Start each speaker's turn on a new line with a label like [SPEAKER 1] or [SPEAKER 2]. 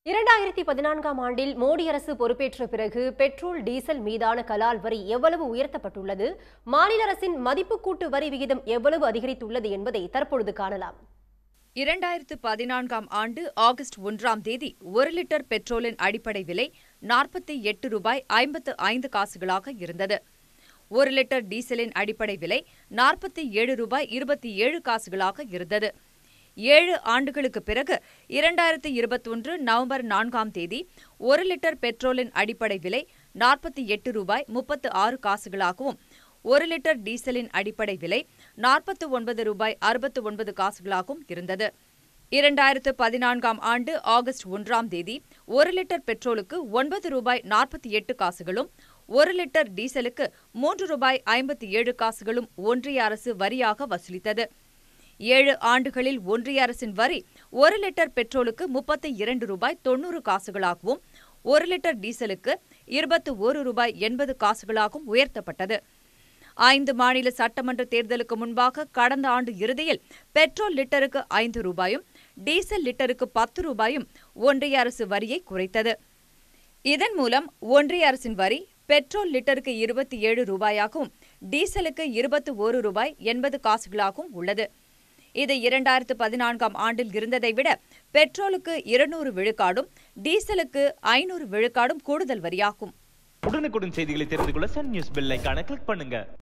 [SPEAKER 1] இரண்டாயிரத்தி பதினான்காம் ஆண்டில் மோடி அரசு பொறுப்பேற்ற பிறகு பெட்ரோல் டீசல் மீதான கலால் வரி எவ்வளவு உயர்த்தப்பட்டுள்ளது மாநில அரசின் மதிப்பு கூட்டு வரி விகிதம் எவ்வளவு அதிகரித்துள்ளது என்பதை தற்பொழுது காணலாம்
[SPEAKER 2] இரண்டாயிரத்து பதினான்காம் ஆண்டு ஆகஸ்ட் ஒன்றாம் தேதி ஒரு லிட்டர் பெட்ரோலின் அடிப்படை விலை நாற்பத்தி எட்டு ரூபாய் ஐம்பத்து ஐந்து காசுகளாக இருந்தது ஒரு லிட்டர் டீசலின் அடிப்படை விலை நாற்பத்தி ஏழு ரூபாய் இருபத்தி ஏழு காசுகளாக இருந்தது ஏழு ஆண்டுகளுக்கு பிறகு இரண்டாயிரத்தி இருபத்தொன்று நவம்பர் நான்காம் தேதி ஒரு லிட்டர் பெட்ரோலின் அடிப்படை விலை நாற்பத்தி எட்டு ரூபாய் முப்பத்து ஆறு காசுகளாகவும் ஒரு லிட்டர் டீசலின் அடிப்படை விலை நாற்பத்து ஒன்பது ரூபாய் அறுபத்து ஒன்பது காசுகளாகவும் இருந்தது இரண்டாயிரத்து பதினான்காம் ஆண்டு ஆகஸ்ட் ஒன்றாம் தேதி ஒரு லிட்டர் பெட்ரோலுக்கு ஒன்பது ரூபாய் நாற்பத்தி எட்டு காசுகளும் ஒரு லிட்டர் டீசலுக்கு மூன்று ரூபாய் ஐம்பத்தி ஏழு காசுகளும் ஒன்றிய அரசு வரியாக வசூலித்தது ஏழு ஆண்டுகளில் ஒன்றிய அரசின் வரி ஒரு லிட்டர் பெட்ரோலுக்கு முப்பத்தி இரண்டு ரூபாய் தொன்னூறு காசுகளாகவும் ஒரு லிட்டர் டீசலுக்கு இருபத்து ஒரு ரூபாய் எண்பது காசுகளாகவும் உயர்த்தப்பட்டது ஐந்து மாநில சட்டமன்ற தேர்தலுக்கு முன்பாக கடந்த ஆண்டு இறுதியில் பெட்ரோல் லிட்டருக்கு ஐந்து ரூபாயும் டீசல் லிட்டருக்கு பத்து ரூபாயும் ஒன்றிய அரசு வரியை குறைத்தது இதன் மூலம் ஒன்றிய அரசின் வரி பெட்ரோல் லிட்டருக்கு இருபத்தி ஏழு ரூபாயாகவும் டீசலுக்கு இருபத்தி ஒரு ரூபாய் எண்பது காசுகளாகவும் உள்ளது இது இரண்டாயிரத்து பதினான்காம் ஆண்டில் இருந்ததை விட பெட்ரோலுக்கு இருநூறு விழுக்காடும் டீசலுக்கு ஐநூறு விழுக்காடும் கூடுதல் வரியாகும்
[SPEAKER 3] உடனுக்குடன் செய்திகளை தெரிந்து கொள்ள சன் நியூஸ் பெல் ஐகானை கிளிக் பண்ணுங்க